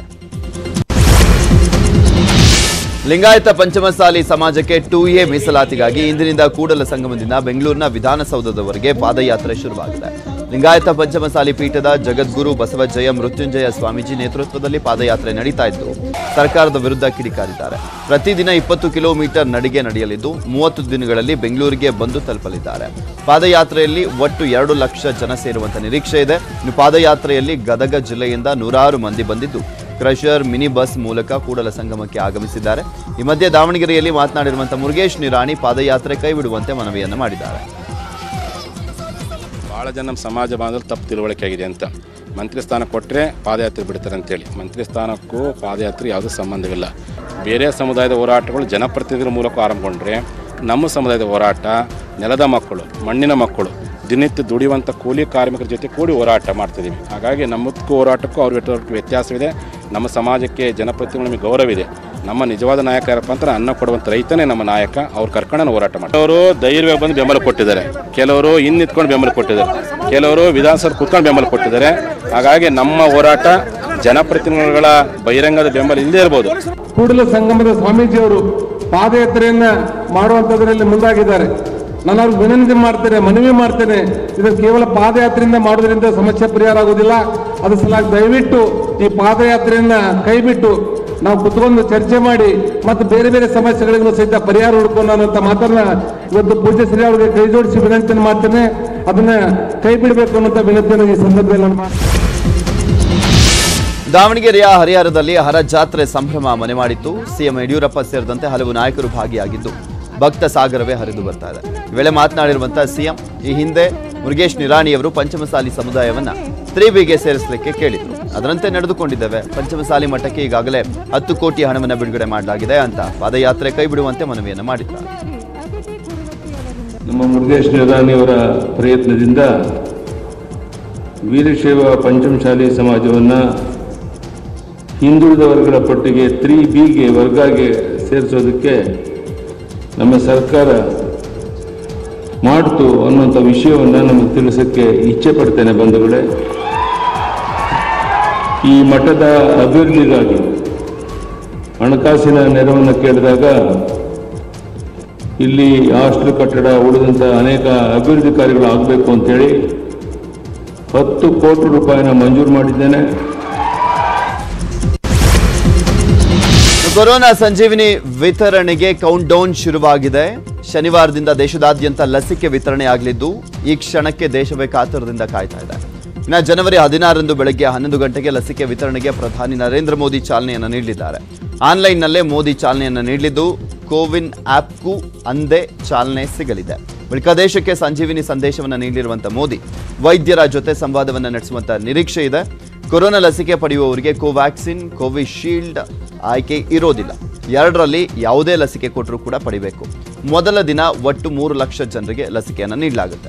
ಲಿಂಗಾಯತ ಪಂಚಮಸಾಲಿ ಸಮಾಜಕ್ಕೆ ಟೂ ಎ ಮೀಸಲಾತಿಗಾಗಿ ಇಂದಿನಿಂದ ಕೂಡಲ ಸಂಗಮದಿಂದ ಬೆಂಗಳೂರಿನ ವಿಧಾನಸೌಧದವರೆಗೆ ಪಾದಯಾತ್ರೆ ಶುರುವಾಗಿದೆ ಲಿಂಗಾಯತ ಪಂಚಮಸಾಲಿ ಪೀಠದ ಜಗದ್ಗುರು ಬಸವಜಯ ಮೃತ್ಯುಂಜಯ ಸ್ವಾಮೀಜಿ ನೇತೃತ್ವದಲ್ಲಿ ಪಾದಯಾತ್ರೆ ನಡೀತಾ ಇದ್ದು ಸರ್ಕಾರದ ವಿರುದ್ಧ ಕಿಡಿಕಾರಿದ್ದಾರೆ ಪ್ರತಿದಿನ ಇಪ್ಪತ್ತು ಕಿಲೋಮೀಟರ್ ನಡಿಗೆ ನಡೆಯಲಿದ್ದು ಮೂವತ್ತು ದಿನಗಳಲ್ಲಿ ಬೆಂಗಳೂರಿಗೆ ಬಂದು ತಲುಪಲಿದ್ದಾರೆ ಪಾದಯಾತ್ರೆಯಲ್ಲಿ ಒಟ್ಟು ಎರಡು ಲಕ್ಷ ಜನ ಸೇರುವಂತ ನಿರೀಕ್ಷೆ ಇದೆ ಇನ್ನು ಪಾದಯಾತ್ರೆಯಲ್ಲಿ ಗದಗ ಜಿಲ್ಲೆಯಿಂದ ನೂರಾರು ಮಂದಿ ಬಂದಿದ್ದು ಕ್ರಷರ್ ಮಿನಿ ಬಸ್ ಮೂಲಕ ಕೂಡಲ ಸಂಗಮಕ್ಕೆ ಆಗಮಿಸಿದ್ದಾರೆ ಈ ಮಧ್ಯೆ ದಾವಣಗೆರೆಯಲ್ಲಿ ಮಾತನಾಡಿರುವಂತಹ ಮುರುಗೇಶ್ ನಿರಾಣಿ ಪಾದಯಾತ್ರೆ ಕೈಬಿಡುವಂತೆ ಮನವಿಯನ್ನು ಮಾಡಿದ್ದಾರೆ ಭಾಳ ಜನ ನಮ್ಮ ಸಮಾಜ ಬಾಂಧವರು ತಪ್ಪು ತಿಳುವಳಿಕೆ ಆಗಿದೆ ಅಂತ ಮಂತ್ರಿ ಸ್ಥಾನ ಕೊಟ್ಟರೆ ಪಾದಯಾತ್ರೆ ಬಿಡ್ತಾರೆ ಅಂತೇಳಿ ಮಂತ್ರಿ ಸ್ಥಾನಕ್ಕೂ ಪಾದಯಾತ್ರೆ ಯಾವುದೂ ಸಂಬಂಧವಿಲ್ಲ ಬೇರೆ ಸಮುದಾಯದ ಹೋರಾಟಗಳು ಜನಪ್ರತಿನಿಧಿಗಳ ಮೂಲಕ ಆರಂಭಗೊಂಡ್ರೆ ನಮ್ಮ ಸಮುದಾಯದ ಹೋರಾಟ ನೆಲದ ಮಕ್ಕಳು ಮಣ್ಣಿನ ಮಕ್ಕಳು ದಿನನಿತ್ಯ ದುಡಿಯುವಂಥ ಕೂಲಿ ಕಾರ್ಮಿಕರ ಜೊತೆ ಕೂಡಿ ಹೋರಾಟ ಮಾಡ್ತಿದ್ದೀವಿ ಹಾಗಾಗಿ ನಮ್ಮದಕ್ಕೂ ಹೋರಾಟಕ್ಕೂ ಅವ್ರ ವ್ಯತ್ಯಾಸ- ವ್ಯತ್ಯಾಸವಿದೆ ನಮ್ಮ ಸಮಾಜಕ್ಕೆ ಜನಪ್ರತಿನಿಧಿಗಳ ನಮಗೆ ಗೌರವವಿದೆ ನಮ್ಮ ನಿಜವಾದ ನಾಯಕ ಯಾರಪ್ಪ ಅಂದ್ರೆ ಅನ್ನ ಕೊಡುವಂಥ ರೈತನೇ ನಮ್ಮ ನಾಯಕ ಅವ್ರ ಕರ್ಕೊಂಡು ಹೋರಾಟ ಮಾಡ್ತಾರೆ ಕೆಲವರು ಧೈರ್ಯವಾಗಿ ಬಂದು ಬೆಂಬಲ ಕೊಟ್ಟಿದ್ದಾರೆ ಕೆಲವರು ಇನ್ನು ನಿಂತ್ಕೊಂಡು ಬೆಂಬಲ ಕೊಟ್ಟಿದ್ದಾರೆ ಕೆಲವರು ವಿಧಾನಸಭೆ ಕುತ್ಕೊಂಡು ಬೆಂಬಲ ಕೊಟ್ಟಿದ್ದಾರೆ ಹಾಗಾಗಿ ನಮ್ಮ ಹೋರಾಟ ಜನಪ್ರತಿನಿಧಿಗಳ ಬಹಿರಂಗದ ಬೆಂಬಲ ಇಲ್ಲದೇ ಇರ್ಬೋದು ಕೂಡಲ ಸಂಗಮದ ಸ್ವಾಮೀಜಿಯವರು ಪಾದಯಾತ್ರೆಯನ್ನ ಮಾಡುವಂಥದ್ರಲ್ಲಿ ಮುಂದಾಗಿದ್ದಾರೆ ನಾನು ಅವ್ರಿಗೆ ವಿನಂತಿ ಮಾಡ್ತೇನೆ ಮನವಿ ಮಾಡ್ತೇನೆ ಇದು ಕೇವಲ ಪಾದಯಾತ್ರೆಯಿಂದ ಮಾಡೋದ್ರಿಂದ ಸಮಸ್ಯೆ ಪರಿಹಾರ ಆಗೋದಿಲ್ಲ ಅದ್ರ ಸಲುವಾಗಿ ದಯವಿಟ್ಟು ಈ ಪಾದಯಾತ್ರೆಯನ್ನ ಕೈಬಿಟ್ಟು ನಾವು ಕುತ್ಕೊಂಡು ಚರ್ಚೆ ಮಾಡಿ ಮತ್ತು ಬೇರೆ ಬೇರೆ ಸಮಸ್ಯೆಗಳಿಗೂ ಸಹಿತ ಪರಿಹಾರ ಹುಡ್ಕೊಂಡು ಅನ್ನೋಂಥ ಮಾತನ್ನ ಇವತ್ತು ಪೂಜ್ಯ ಶ್ರೀ ಅವರಿಗೆ ಕೈ ಜೋಡಿಸಿ ವಿನಂತಿಯನ್ನು ಮಾಡ್ತೇನೆ ಅದನ್ನ ಕೈ ಬಿಡಬೇಕು ಅನ್ನೋಂಥ ವಿನಂತಿಯನ್ನು ಈ ಸಂದರ್ಭದಲ್ಲಿ ನಾನು ಮಾಡ್ತೇನೆ ದಾವಣಗೆರೆಯ ಹರಿಹರದಲ್ಲಿ ಹರ ಜಾತ್ರೆ ಸಂಭ್ರಮ ಮನೆ ಮಾಡಿತ್ತು ಸಿಎಂ ಯಡಿಯೂರಪ್ಪ ಸೇರಿದಂತೆ ಹಲವು ನಾಯಕರು ಭಾಗಿಯಾಗಿದ್ದು ಭಕ್ತ ಸಾಗರವೇ ಹರಿದು ಬರ್ತಾ ಇದೆ ಈ ವೇಳೆ ಮಾತನಾಡಿರುವಂತಹ ಸಿಎಂ ಈ ಹಿಂದೆ ಮುರುಗೇಶ್ ನಿರಾಣಿಯವರು ಪಂಚಮಸಾಲಿ ಸಮುದಾಯವನ್ನ ತ್ರಿಬಿಗೆ ಸೇರಿಸಲಿಕ್ಕೆ ಕೇಳಿದ್ರು ಅದರಂತೆ ನಡೆದುಕೊಂಡಿದ್ದೇವೆ ಪಂಚಮಸಾಲಿ ಮಠಕ್ಕೆ ಈಗಾಗಲೇ ಹತ್ತು ಕೋಟಿ ಹಣವನ್ನು ಬಿಡುಗಡೆ ಮಾಡಲಾಗಿದೆ ಅಂತ ಪಾದಯಾತ್ರೆ ಕೈ ಬಿಡುವಂತೆ ಮನವಿಯನ್ನು ಮಾಡಿದ್ದಾರೆ ನಮ್ಮ ಮುರುಗೇಶ್ ನಿರಾಣಿಯವರ ಪ್ರಯತ್ನದಿಂದ ವೀರಶೈವ ಪಂಚಮಶಾಲಿ ಸಮಾಜವನ್ನು ಹಿಂದುಳಿದ ವರ್ಗಗಳ ಪಟ್ಟಿಗೆ ತ್ರೀ ಬಿಗೆ ವರ್ಗಾಗೆ ಸೇರಿಸೋದಕ್ಕೆ ನಮ್ಮ ಸರ್ಕಾರ ಮಾಡ್ತು ಅನ್ನುವಂಥ ವಿಷಯವನ್ನು ನಮಗೆ ತಿಳಿಸೋಕ್ಕೆ ಇಚ್ಛೆ ಪಡ್ತೇನೆ ಬಂಧುಗಳೇ ಈ ಮಠದ ಅಭಿವೃದ್ಧಿಗಾಗಿ ಹಣಕಾಸಿನ ನೆರವನ್ನು ಕೇಳಿದಾಗ ಇಲ್ಲಿ ಹಾಸ್ಟೆಲ್ ಕಟ್ಟಡ ಉಳಿದಂಥ ಅನೇಕ ಅಭಿವೃದ್ಧಿ ಕಾರ್ಯಗಳು ಆಗಬೇಕು ಅಂತೇಳಿ ಹತ್ತು ಕೋಟಿ ರೂಪಾಯಿನ ಮಂಜೂರು ಮಾಡಿದ್ದೇನೆ ಕೊರೋನಾ ಸಂಜೀವಿನಿ ವಿತರಣೆಗೆ ಕೌಂಟ್ ಡೌನ್ ಶುರುವಾಗಿದೆ ಶನಿವಾರದಿಂದ ದೇಶದಾದ್ಯಂತ ಲಸಿಕೆ ವಿತರಣೆ ಆಗಲಿದ್ದು ಈ ಕ್ಷಣಕ್ಕೆ ದೇಶವೇ ಕಾತರದಿಂದ ಕಾಯ್ತಾ ಇದೆ ಇನ್ನು ಜನವರಿ ಹದಿನಾರರಂದು ಬೆಳಗ್ಗೆ ಹನ್ನೊಂದು ಗಂಟೆಗೆ ಲಸಿಕೆ ವಿತರಣೆಗೆ ಪ್ರಧಾನಿ ನರೇಂದ್ರ ಮೋದಿ ಚಾಲನೆಯನ್ನು ನೀಡಲಿದ್ದಾರೆ ಆನ್ಲೈನ್ನಲ್ಲೇ ಮೋದಿ ಚಾಲನೆಯನ್ನು ನೀಡಲಿದ್ದು ಕೋವಿನ್ ಆಪ್ಗೂ ಅಂದೇ ಚಾಲನೆ ಸಿಗಲಿದೆ ಬಳಿಕ ದೇಶಕ್ಕೆ ಸಂಜೀವಿನಿ ಸಂದೇಶವನ್ನು ನೀಡಿರುವಂತಹ ಮೋದಿ ವೈದ್ಯರ ಜೊತೆ ಸಂವಾದವನ್ನು ನಡೆಸುವಂತ ನಿರೀಕ್ಷೆ ಇದೆ ಕೊರೋನಾ ಲಸಿಕೆ ಪಡೆಯುವವರಿಗೆ ಕೋವ್ಯಾಕ್ಸಿನ್ ಕೋವಿಶೀಲ್ಡ್ ಆಯ್ಕೆ ಇರೋದಿಲ್ಲ ಎರಡರಲ್ಲಿ ಯಾವುದೇ ಲಸಿಕೆ ಕೊಟ್ಟರೂ ಕೂಡ ಪಡಿಬೇಕು ಮೊದಲ ದಿನ ಒಟ್ಟು ಮೂರು ಲಕ್ಷ ಜನರಿಗೆ ಲಸಿಕೆಯನ್ನು ನೀಡಲಾಗುತ್ತೆ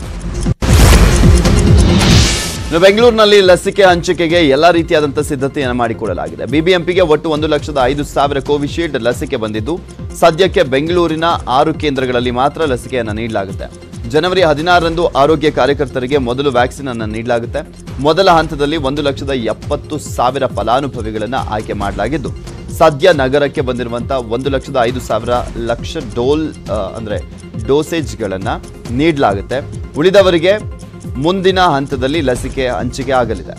ಇನ್ನು ಬೆಂಗಳೂರಿನಲ್ಲಿ ಲಸಿಕೆ ಹಂಚಿಕೆಗೆ ಎಲ್ಲ ರೀತಿಯಾದಂತಹ ಸಿದ್ಧತೆಯನ್ನು ಮಾಡಿಕೊಳ್ಳಲಾಗಿದೆ ಬಿಬಿಎಂಪಿಗೆ ಒಟ್ಟು ಒಂದು ಲಕ್ಷದ ಐದು ಸಾವಿರ ಕೋವಿಶೀಲ್ಡ್ ಲಸಿಕೆ ಬಂದಿದ್ದು ಸದ್ಯಕ್ಕೆ ಬೆಂಗಳೂರಿನ ಆರು ಕೇಂದ್ರಗಳಲ್ಲಿ ಮಾತ್ರ ಲಸಿಕೆಯನ್ನು ನೀಡಲಾಗುತ್ತೆ ಜನವರಿ ಹದಿನಾರರಂದು ಆರೋಗ್ಯ ಕಾರ್ಯಕರ್ತರಿಗೆ ಮೊದಲು ವ್ಯಾಕ್ಸಿನ್ ಅನ್ನು ನೀಡಲಾಗುತ್ತೆ ಮೊದಲ ಹಂತದಲ್ಲಿ ಒಂದು ಲಕ್ಷದ ಎಪ್ಪತ್ತು ಸಾವಿರ ಫಲಾನುಭವಿಗಳನ್ನು ಆಯ್ಕೆ ಮಾಡಲಾಗಿದ್ದು ಸದ್ಯ ನಗರಕ್ಕೆ ಬಂದಿರುವಂತಹ ಒಂದು ಲಕ್ಷದ ಐದು ಸಾವಿರ ಲಕ್ಷ ಡೋಲ್ ಆ, ಅಂದ್ರೆ ಡೋಸೇಜ್ಗಳನ್ನು ನೀಡಲಾಗುತ್ತೆ ಉಳಿದವರಿಗೆ ಮುಂದಿನ ಹಂತದಲ್ಲಿ ಲಸಿಕೆ ಹಂಚಿಕೆ ಆಗಲಿದೆ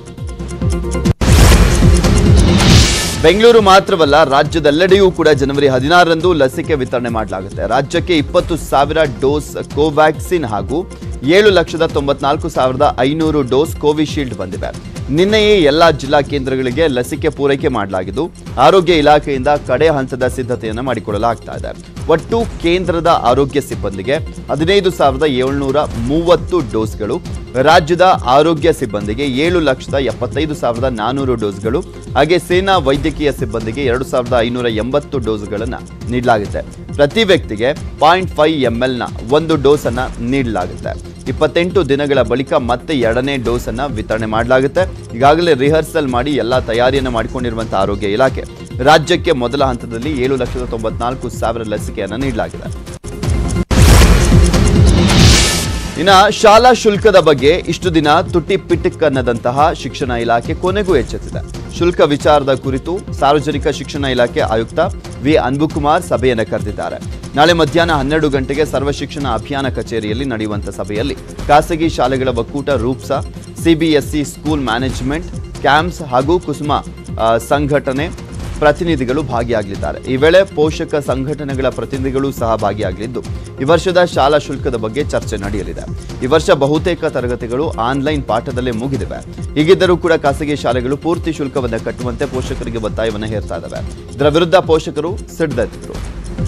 ಬೆಂಗಳೂರು ಮಾತ್ರವಲ್ಲ ರಾಜ್ಯದೆಲ್ಲೆಡೆಯೂ ಕೂಡ ಜನವರಿ ಹದಿನಾರರಂದು ಲಸಿಕೆ ವಿತರಣೆ ಮಾಡಲಾಗುತ್ತೆ ರಾಜ್ಯಕ್ಕೆ ಇಪ್ಪತ್ತು ಸಾವಿರ ಡೋಸ್ ಕೋವ್ಯಾಕ್ಸಿನ್ ಹಾಗೂ ಏಳು ಲಕ್ಷದ ತೊಂಬತ್ನಾಲ್ಕು ಸಾವಿರದ ಐನೂರು ಡೋಸ್ ಕೋವಿಶೀಲ್ಡ್ ಬಂದಿವೆ ನಿನ್ನೆಯೇ ಎಲ್ಲಾ ಜಿಲ್ಲಾ ಕೇಂದ್ರಗಳಿಗೆ ಲಸಿಕೆ ಪೂರೈಕೆ ಮಾಡಲಾಗಿದ್ದು ಆರೋಗ್ಯ ಇಲಾಖೆಯಿಂದ ಕಡೆ ಹಂತದ ಸಿದ್ಧತೆಯನ್ನು ಮಾಡಿಕೊಳ್ಳಲಾಗ್ತಾ ಇದೆ ಒಟ್ಟು ಕೇಂದ್ರದ ಆರೋಗ್ಯ ಸಿಬ್ಬಂದಿಗೆ ಹದಿನೈದು ಸಾವಿರದ ಏಳ್ನೂರ ಮೂವತ್ತು ಡೋಸ್ಗಳು ರಾಜ್ಯದ ಆರೋಗ್ಯ ಸಿಬ್ಬಂದಿಗೆ ಏಳು ಲಕ್ಷದ ಎಪ್ಪತ್ತೈದು ಸಾವಿರದ ನಾನೂರು ಡೋಸ್ಗಳು ಹಾಗೆ ಸೇನಾ ವೈದ್ಯಕೀಯ ಸಿಬ್ಬಂದಿಗೆ ಎರಡು ಸಾವಿರದ ಐನೂರ ಎಂಬತ್ತು ಡೋಸ್ಗಳನ್ನು ನೀಡಲಾಗುತ್ತೆ ಪ್ರತಿ ವ್ಯಕ್ತಿಗೆ ಪಾಯಿಂಟ್ ಫೈವ್ ಎಂ ಎಲ್ನ ಒಂದು ಡೋಸನ್ನು ನೀಡಲಾಗುತ್ತೆ ಇಪ್ಪತ್ತೆಂಟು ದಿನಗಳ ಬಳಿಕ ಮತ್ತೆ ಎರಡನೇ ಡೋಸನ್ನು ವಿತರಣೆ ಮಾಡಲಾಗುತ್ತೆ ಈಗಾಗಲೇ ರಿಹರ್ಸಲ್ ಮಾಡಿ ಎಲ್ಲ ತಯಾರಿಯನ್ನು ಮಾಡಿಕೊಂಡಿರುವಂಥ ಆರೋಗ್ಯ ಇಲಾಖೆ ರಾಜ್ಯಕ್ಕೆ ಮೊದಲ ಹಂತದಲ್ಲಿ ಏಳು ಲಕ್ಷದ ತೊಂಬತ್ನಾಲ್ಕು ಸಾವಿರ ಲಸಿಕೆಯನ್ನು ನೀಡಲಾಗಿದೆ ಇನ್ನ ಶಾಲಾ ಶುಲ್ಕದ ಬಗ್ಗೆ ಇಷ್ಟು ದಿನ ತುಟಿ ಪಿಟಿಕ್ ಅನ್ನದಂತಹ ಶಿಕ್ಷಣ ಇಲಾಖೆ ಕೊನೆಗೂ ಎಚ್ಚೆತ್ತಿದೆ ಶುಲ್ಕ ವಿಚಾರದ ಕುರಿತು ಸಾರ್ವಜನಿಕ ಶಿಕ್ಷಣ ಇಲಾಖೆ ಆಯುಕ್ತ ವಿ ಅನ್ಬುಕುಮಾರ್ ಸಭೆಯನ್ನು ಕರೆದಿದ್ದಾರೆ ನಾಳೆ ಮಧ್ಯಾಹ್ನ ಹನ್ನೆರಡು ಗಂಟೆಗೆ ಸರ್ವ ಶಿಕ್ಷಣ ಅಭಿಯಾನ ಕಚೇರಿಯಲ್ಲಿ ನಡೆಯುವಂತ ಸಭೆಯಲ್ಲಿ ಖಾಸಗಿ ಶಾಲೆಗಳ ಒಕ್ಕೂಟ Rupsa CBSE school management camps ಹಾಗೂ ಕುಸುಮ ಆ, ಸಂಘಟನೆ ಪ್ರತಿನಿಧಿಗಳು ಭಾಗಿಯಾಗಲಿದ್ದಾರೆ ಈ ವೇಳೆ ಪೋಷಕ ಸಂಘಟನೆಗಳ ಪ್ರತಿನಿಧಿಗಳು ಸಹ ಭಾಗಿಯಾಗಲಿದ್ದು ಈ ವರ್ಷದ ಶಾಲಾ ಶುಲ್ಕದ ಬಗ್ಗೆ ಚರ್ಚೆ ನಡೆಯಲಿದೆ ಈ ವರ್ಷ ಬಹುತೇಕ ತರಗತಿಗಳು ಆನ್ಲೈನ್ ಪಾಠದಲ್ಲೇ ಮುಗಿದಿವೆ ಹೀಗಿದ್ದರೂ ಕೂಡ ಖಾಸಗಿ ಶಾಲೆಗಳು ಪೂರ್ತಿ ಶುಲ್ಕವನ್ನು ಕಟ್ಟುವಂತೆ ಪೋಷಕರಿಗೆ ಒತ್ತಾಯವನ್ನು ಹೇರ್ತಾ ಇದ್ದಾವೆ ಇದರ ವಿರುದ್ಧ ಪೋಷಕರು ಸಿಡ್ದೆದ್ದರು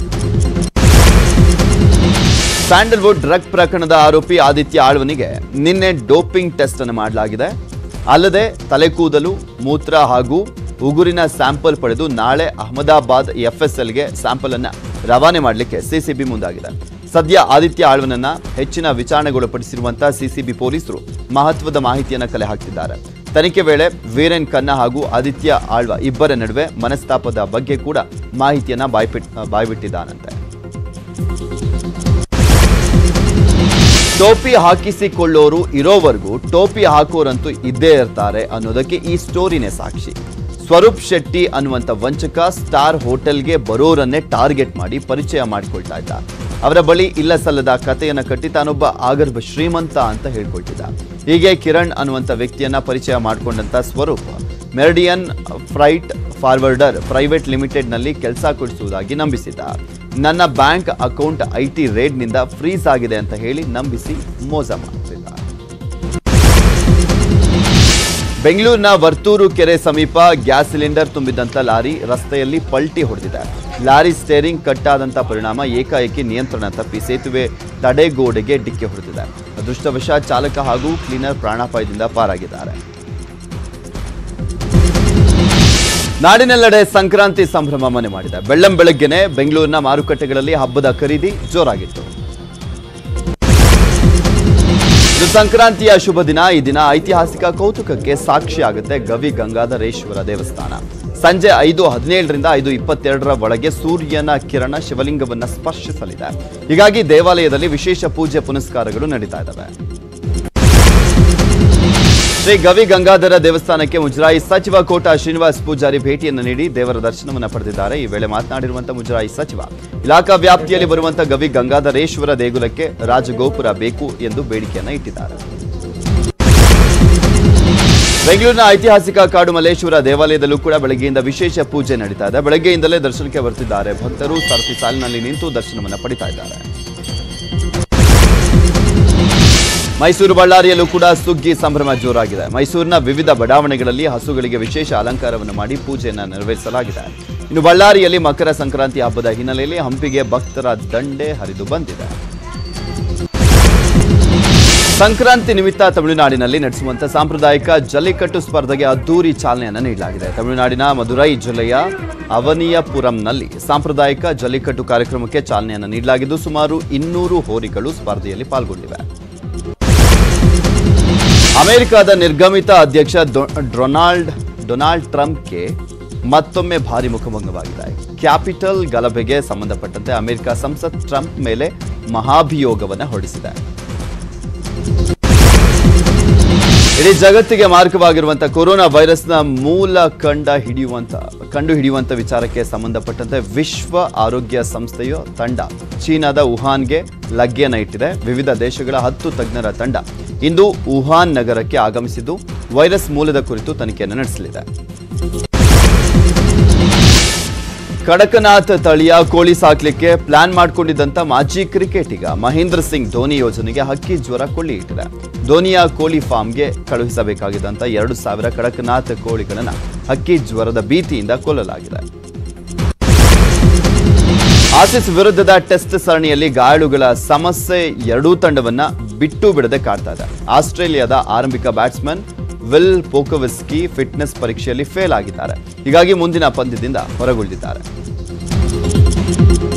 ಸ್ಯಾಂಡಲ್ವುಡ್ ಡ್ರಗ್ ಪ್ರಕರಣದ ಆರೋಪಿ ಆದಿತ್ಯ ಆಳ್ವನಿಗೆ ನಿನ್ನೆ ಡೋಪಿಂಗ್ ಟೆಸ್ಟ್ ಅನ್ನು ಮಾಡಲಾಗಿದೆ ಅಲ್ಲದೆ ತಲೆಕೂದಲು ಮೂತ್ರ ಹಾಗೂ ಉಗುರಿನ ಸ್ಯಾಂಪಲ್ ಪಡೆದು ನಾಳೆ ಅಹಮದಾಬಾದ್ ಎಫ್ಎಸ್ಎಲ್ಗೆ ಸ್ಯಾಂಪಲ್ ಅನ್ನ ರವಾನೆ ಮಾಡಲಿಕ್ಕೆ ಸಿಸಿಬಿ ಮುಂದಾಗಿದೆ ಸದ್ಯ ಆದಿತ್ಯ ಆಳ್ವನನ್ನ ಹೆಚ್ಚಿನ ವಿಚಾರಣೆಗೊಳಪಡಿಸಿರುವಂತಹ ಸಿಸಿಬಿ ಪೊಲೀಸರು ಮಹತ್ವದ ಮಾಹಿತಿಯನ್ನ ಕಲೆ ಹಾಕ್ತಿದ್ದಾರೆ ತನಿಖೆ ವೇಳೆ ವೀರೇನ್ ಖನ್ನಾ ಹಾಗೂ ಆದಿತ್ಯ ಆಳ್ವ ಇಬ್ಬರ ನಡುವೆ ಮನಸ್ತಾಪದ ಬಗ್ಗೆ ಕೂಡ ಮಾಹಿತಿಯನ್ನ ಬಾಯ್ಬಿಟ್ ಬಾಯ್ಬಿಟ್ಟಿದ್ದಾನಂತೆ ಟೋಪಿ ಹಾಕಿಸಿಕೊಳ್ಳೋರು ಇರೋವರೆಗೂ ಟೋಪಿ ಹಾಕೋರಂತೂ ಇದ್ದೇ ಇರ್ತಾರೆ ಅನ್ನೋದಕ್ಕೆ ಈ ಸ್ಟೋರಿನೇ ಸಾಕ್ಷಿ ಸ್ವರೂಪ್ ಶೆಟ್ಟಿ ಅನ್ನುವಂಥ ವಂಚಕ ಸ್ಟಾರ್ ಹೋಟೆಲ್ಗೆ ಬರೋರನ್ನೇ ಟಾರ್ಗೆಟ್ ಮಾಡಿ ಪರಿಚಯ ಮಾಡಿಕೊಳ್ತಾ ಇದ್ದ ಅವರ ಬಳಿ ಇಲ್ಲ ಸಲ್ಲದ ಕಥೆಯನ್ನ ಕಟ್ಟಿ ತಾನೊಬ್ಬ ಆಗರ್ಭ ಶ್ರೀಮಂತ ಅಂತ ಹೇಳ್ಕೊಳ್ತಿದ್ದ ಹೀಗೆ ಕಿರಣ್ ಅನ್ನುವಂಥ ವ್ಯಕ್ತಿಯನ್ನ ಪರಿಚಯ ಮಾಡಿಕೊಂಡಂತ Swaroop Meridian freight forwarder private ಲಿಮಿಟೆಡ್ನಲ್ಲಿ ಕೆಲಸ ಕೊಡಿಸುವುದಾಗಿ ನಂಬಿಸಿದ್ದ ನನ್ನ ಬ್ಯಾಂಕ್ ಅಕೌಂಟ್ ಐ ಟಿ ರೇಡ್ನಿಂದ ಫ್ರೀಸ್ ಆಗಿದೆ ಅಂತ ಹೇಳಿ ನಂಬಿಸಿ ಮೋಸ ಮಾಡ್ತಿದ್ದ ಬೆಂಗಳೂರಿನ ವರ್ತೂರು ಕೆರೆ ಸಮೀಪ ಗ್ಯಾಸ್ ಸಿಲಿಂಡರ್ ತುಂಬಿದಂತ ಲಾರಿ ರಸ್ತೆಯಲ್ಲಿ ಪಲ್ಟಿ ಹೊಡೆದಿದೆ ಲಾರಿ ಸ್ಟೇರಿಂಗ್ ಕಟ್ಟಾದಂತ ಪರಿಣಾಮ ಏಕಾಏಕಿ ನಿಯಂತ್ರಣ ತಪ್ಪಿ ಸೇತುವೆ ತಡೆಗೋಡೆಗೆ ಡಿಕ್ಕಿ ಹೊಡೆದಿದೆ ಅದೃಷ್ಟವಶಾತ್ ಚಾಲಕ ಹಾಗೂ ಕ್ಲೀನರ್ ಪ್ರಾಣಾಪಾಯದಿಂದ ಪಾರಾಗಿದ್ದಾರೆ ನಾಡಿನೆಲ್ಲೆಡೆ ಸಂಕ್ರಾಂತಿ ಸಂಭ್ರಮ ಮನೆ ಮಾಡಿದೆ ಬೆಳ್ಳಂ ಬೆಳಗ್ಗೆನೆ ಬೆಂಗಳೂರಿನ ಮಾರುಕಟ್ಟೆಗಳಲ್ಲಿ ಹಬ್ಬದ ಖರೀದಿ ಜೋರಾಗಿತ್ತು ಇದು ಸಂಕ್ರಾಂತಿಯ ಶುಭ ದಿನ ಈ ದಿನ ಐತಿಹಾಸಿಕ ಕೌತುಕಕ್ಕೆ ಸಾಕ್ಷಿಯಾಗುತ್ತೆ ಗವಿ ಗಂಗಾಧರೇಶ್ವರ ದೇವಸ್ಥಾನ ಸಂಜೆ ಐದು ಹದಿನೇಳರಿಂದ ಐದು ಇಪ್ಪತ್ತೆರಡರ ಒಳಗೆ ಸೂರ್ಯನ ಕಿರಣ ಶಿವಲಿಂಗವನ್ನ ಸ್ಪರ್ಶಿಸಲಿದೆ ಹೀಗಾಗಿ ದೇವಾಲಯದಲ್ಲಿ ವಿಶೇಷ ಪೂಜೆ ಪುನಸ್ಕಾರಗಳು ನಡೀತಾ ಇದ್ದಾವೆ ಶ್ರೀ ಗವಿ ಗಂಗಾಧರ ದೇವಸ್ಥಾನಕ್ಕೆ ಮುಜರಾಯಿ ಸಚಿವ ಕೋಟ ಶ್ರೀನಿವಾಸ್ ಪೂಜಾರಿ ಭೇಟಿಯನ್ನು ನೀಡಿ ದೇವರ ದರ್ಶನವನ್ನು ಪಡೆದಿದ್ದಾರೆ ಈ ವೇಳೆ ಮಾತನಾಡಿರುವಂತಹ ಮುಜರಾಯಿ ಸಚಿವ ಇಲಾಖಾ ವ್ಯಾಪ್ತಿಯಲ್ಲಿ ಬರುವಂತಹ ಗವಿ ಗಂಗಾಧರೇಶ್ವರ ದೇಗುಲಕ್ಕೆ ರಾಜಗೋಪುರ ಬೇಕು ಎಂದು ಬೇಡಿಕೆಯನ್ನು ಇಟ್ಟಿದ್ದಾರೆ ಬೆಂಗಳೂರಿನ ಐತಿಹಾಸಿಕ ಕಾಡು ಮಲ್ಲೇಶ್ವರ ದೇವಾಲಯದಲ್ಲೂ ಕೂಡ ಬೆಳಗ್ಗೆಯಿಂದ ವಿಶೇಷ ಪೂಜೆ ನಡೀತಾ ಇದೆ ಬೆಳಗ್ಗೆಯಿಂದಲೇ ದರ್ಶನಕ್ಕೆ ಬರ್ತಿದ್ದಾರೆ ಭಕ್ತರು ಸರತಿ ಸಾಲಿನಲ್ಲಿ ನಿಂತು ದರ್ಶನವನ್ನು ಪಡಿತಾ ಇದ್ದಾರೆ ಮೈಸೂರು ಬಳ್ಳಾರಿಯಲ್ಲೂ ಕೂಡ ಸುಗ್ಗಿ ಸಂಭ್ರಮ ಜೋರಾಗಿದೆ ಮೈಸೂರಿನ ವಿವಿಧ ಬಡಾವಣೆಗಳಲ್ಲಿ ಹಸುಗಳಿಗೆ ವಿಶೇಷ ಅಲಂಕಾರವನ್ನು ಮಾಡಿ ಪೂಜೆಯನ್ನು ನೆರವೇರಿಸಲಾಗಿದೆ ಇನ್ನು ಬಳ್ಳಾರಿಯಲ್ಲಿ ಮಕರ ಸಂಕ್ರಾಂತಿ ಹಬ್ಬದ ಹಿನ್ನೆಲೆಯಲ್ಲಿ ಹಂಪಿಗೆ ಭಕ್ತರ ದಂಡೆ ಹರಿದು ಬಂದಿದೆ ಸಂಕ್ರಾಂತಿ ನಿಮಿತ್ತ ತಮಿಳುನಾಡಿನಲ್ಲಿ ನಡೆಸುವಂತ ಸಾಂಪ್ರದಾಯಿಕ ಜಲ್ಲಿಕಟ್ಟು ಸ್ಪರ್ಧೆಗೆ ಅದ್ದೂರಿ ಚಾಲನೆಯನ್ನು ನೀಡಲಾಗಿದೆ ತಮಿಳುನಾಡಿನ ಮದುರೈ ಜಿಲ್ಲೆಯ ಅವನಿಯಪುರಂನಲ್ಲಿ ಸಾಂಪ್ರದಾಯಿಕ ಜಲ್ಲಿಕಟ್ಟು ಕಾರ್ಯಕ್ರಮಕ್ಕೆ ಚಾಲನೆಯನ್ನು ನೀಡಲಾಗಿದ್ದು ಸುಮಾರು ಇನ್ನೂರು ಹೋರಿಗಳು ಸ್ಪರ್ಧೆಯಲ್ಲಿ ಪಾಲ್ಗೊಂಡಿವೆ ಅಮೆರಿಕದ ನಿರ್ಗಮಿತ ಅಧ್ಯಕ್ಷ ಡೊ- ಡೊನಾಲ್ಡ್ ಡೊನಾಲ್ಡ್ ಟ್ರಂಪ್ಗೆ ಮತ್ತೊಮ್ಮೆ ಭಾರಿ ಮುಖಭಂಗವಾಗಿದೆ ಕ್ಯಾಪಿಟಲ್ ಗಲಭೆಗೆ ಸಂಬಂಧಪಟ್ಟಂತೆ ಅಮೆರಿಕ ಸಂಸತ್ ಟ್ರಂಪ್ ಮೇಲೆ ಮಹಾಭಿಯೋಗವನ್ನು ಹೊರಡಿಸಿದೆ ಇಡೀ ಜಗತ್ತಿಗೆ ಮಾರ್ಗವಾಗಿರುವಂತಹ ಕೊರೋನಾ ವೈರಸ್ನ ಮೂಲ ಕಂಡ ಹಿಡಿಯುವಂತ ಕಂಡು ಹಿಡಿಯುವಂತ ವಿಚಾರಕ್ಕೆ ಸಂಬಂಧಪಟ್ಟಂತೆ ವಿಶ್ವ ಆರೋಗ್ಯ ಸಂಸ್ಥೆಯ ತಂಡ ಚೀನಾದ ವುಹಾನ್ಗೆ ಲಗ್ಗೆಯನ್ನ ಇಟ್ಟಿದೆ ವಿವಿಧ ದೇಶಗಳ ಹತ್ತು ತಜ್ಞರ ತಂಡ ಇಂದು ವುಹಾನ್ ನಗರಕ್ಕೆ ಆಗಮಿಸಿದ್ದು ವೈರಸ್ ಮೂಲದ ಕುರಿತು ತನಿಖೆಯನ್ನು ನಡೆಸಲಿದೆ ಕಡಕನಾಥ್ ತಳಿಯ ಕೋಳಿ ಸಾಕ್ಲಿಕ್ಕೆ ಪ್ಲಾನ್ ಮಾಡಿಕೊಂಡಿದ್ದಂತ ಮಾಜಿ ಕ್ರಿಕೆಟಿಗ ಮಹೇಂದ್ರ ಸಿಂಗ್ ಧೋನಿ ಯೋಜನೆಗೆ ಹಕ್ಕಿ ಜ್ವರ ಕೊಳ್ಳಿ ಇಟ್ಟಿದೆ ಧೋನಿಯ ಕೋಳಿ ಫಾರ್ಮ್ಗೆ ಕಳುಹಿಸಬೇಕಾಗಿದ್ದಂತ ಎರಡು ಸಾವಿರ ಕಡಕನಾಥ್ ಕೋಳಿಗಳನ್ನ ಹಕ್ಕಿ ಜ್ವರದ ಭೀತಿಯಿಂದ ಕೊಲ್ಲಲಾಗಿದೆ ಆಸೀಸ್ ವಿರುದ್ಧದ ಟೆಸ್ಟ್ ಸರಣಿಯಲ್ಲಿ ಗಾಯಾಳುಗಳ ಸಮಸ್ಯೆ ಎರಡೂ ತಂಡವನ್ನ ಬಿಟ್ಟು ಬಿಡದೆ ಕಾಡ್ತಾ ಇದೆ ಆಸ್ಟ್ರೇಲಿಯಾದ ಆರಂಭಿಕ ಬ್ಯಾಟ್ಸ್ಮನ್ ವಿಲ್ ಪೋಕೋವಿಸ್ಕಿ ಫಿಟ್ನೆಸ್ ಪರೀಕ್ಷೆಯಲ್ಲಿ ಫೇಲ್ ಆಗಿದ್ದಾರೆ ಹೀಗಾಗಿ ಮುಂದಿನ ಪಂದ್ಯದಿಂದ ಹೊರಗುಳಿದಿದ್ದಾರೆ